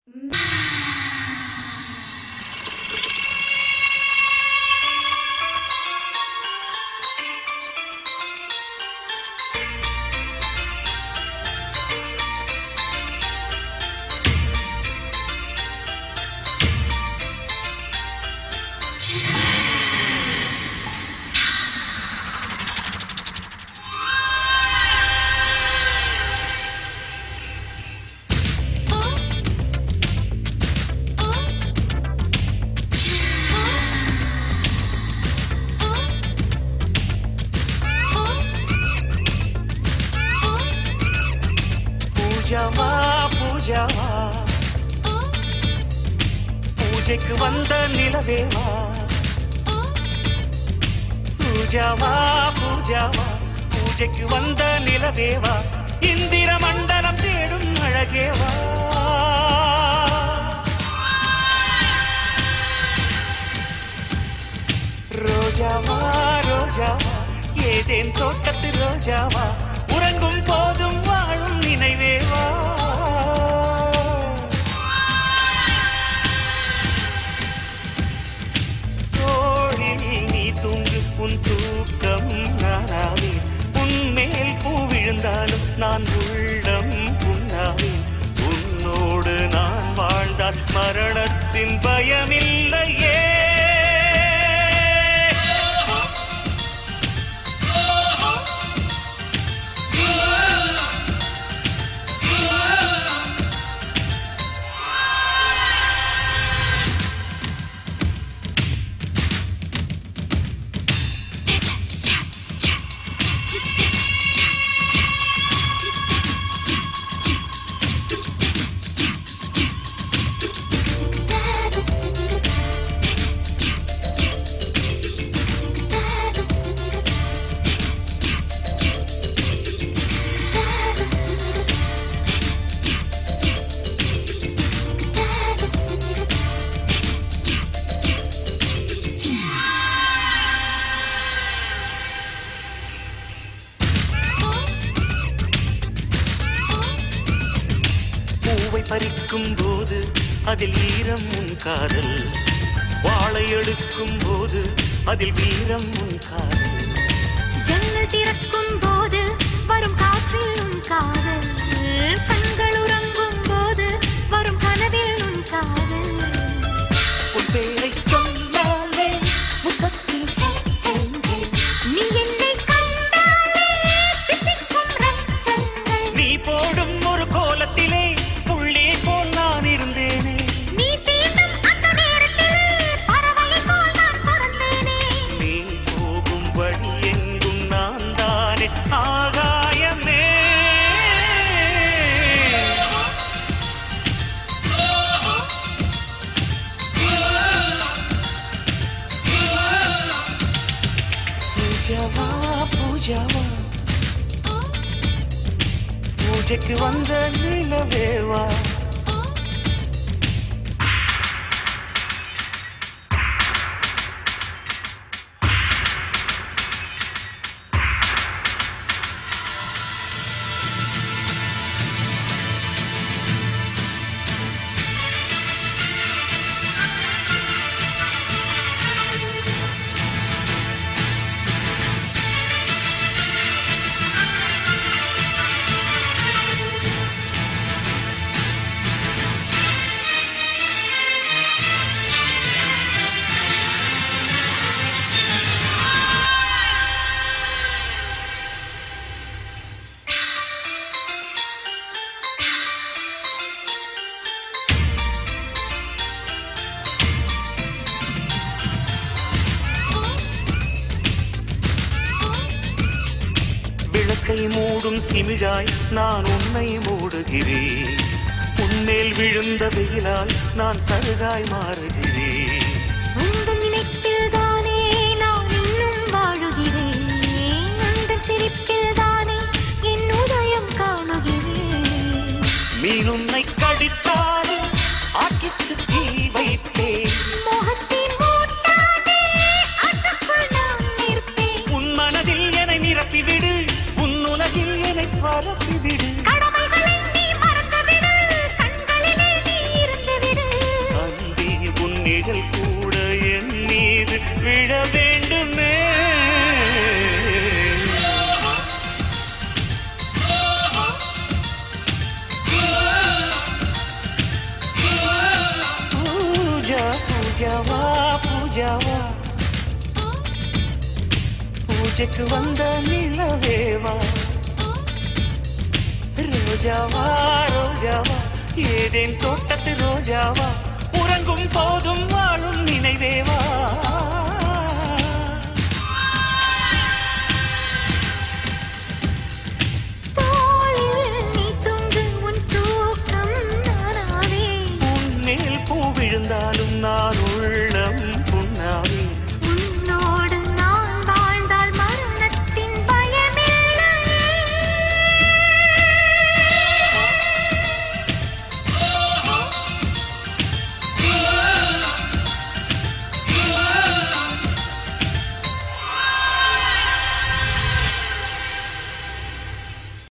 பூஜாவா பூஜாவா பூஜைக்கு வந்த நிலவேவா பூஜாவா பூஜாவா பூஜைக்கு வந்த நிலவேவா இந்திர மண்டலம் தேடும் அழகேவா ரோஜாவா ரோஜாவா ஏதேன் தோட்டத்து ரோஜாவா உறங்கும் போதும் வாழும் நினைவேவா தோழி நீ தூங்கு உன் தூக்கம் நானாவே உன்மேல் பூ விழுந்தாலும் நான் உள்ளம் புண்ணாவேன் உன்னோடு நான் வாழ்ந்தால் மரணத்தின் பயமில்லையே பூவை பறிக்கும் போது அதில் ஈரம் உன் காதல் வாழை எடுக்கும் போது அதில் வீரம் உன் காதல் ஜன்னல் திறக்கும் போது வரும் காற்றில் உன் காதல் கண்கள் உறங்கும் போது வரும் கனவில் உன் காதல் உன் பேரை சொன்னாலே முகத்தில் சத்தங்கள் நீ என்னை கண்டாலே தித்திக்கும் ரத்தங்கள் நீ போடும் ஒரு கோலத்திலே புள்ளி போல் நான் இருந்தேனே நீ தீண்டும் அந்த நேரத்தில் பறவையை போல் நான் பறந்தேனே நீ போகும் வழி எங்கும் நான் தானே ஆகாயமே பூஜாவா பூஜாவா பூஜைக்கு வந்த நிலவேவா விளக்கை மூடும் சிமிழாய் நான் உன்னை மூடுகிறேன் உன்மேல் விழுந்த வெயிலால் நான் சருகாய் மாறுகிறேன் உந்தன் நினைப்பில் தானே நான் இன்னும் வாழுகிறேன் உந்தன் சிரிப்பில் தானே என் உதயம் காணுகிறேன் மீன் உன்னை கடித்தாலும் ஆற்றுக்கு தீ வைப்பேன் மோகத்தின் மூட்டானே அசக்குள் நான் நிற்பேன் உன் மனதில் என்னை நிரப்பிவிடு உன் உலகில் என்னை பரப்பிவிடு கடமைகளை நீ மறந்துவிடு கண்களிலே நீ இருந்து விழிகள் கூட என் மீது விழ வேண்டுமே பூஜா பூஜாவா பூஜாவா பூஜைக்கு வந்த நிலவேவா ரோஜாவா ரோஜாவா ஏதேன் தோட்டத்து ரோஜாவா உறங்கும் போதும் வாழும் நினைவேவா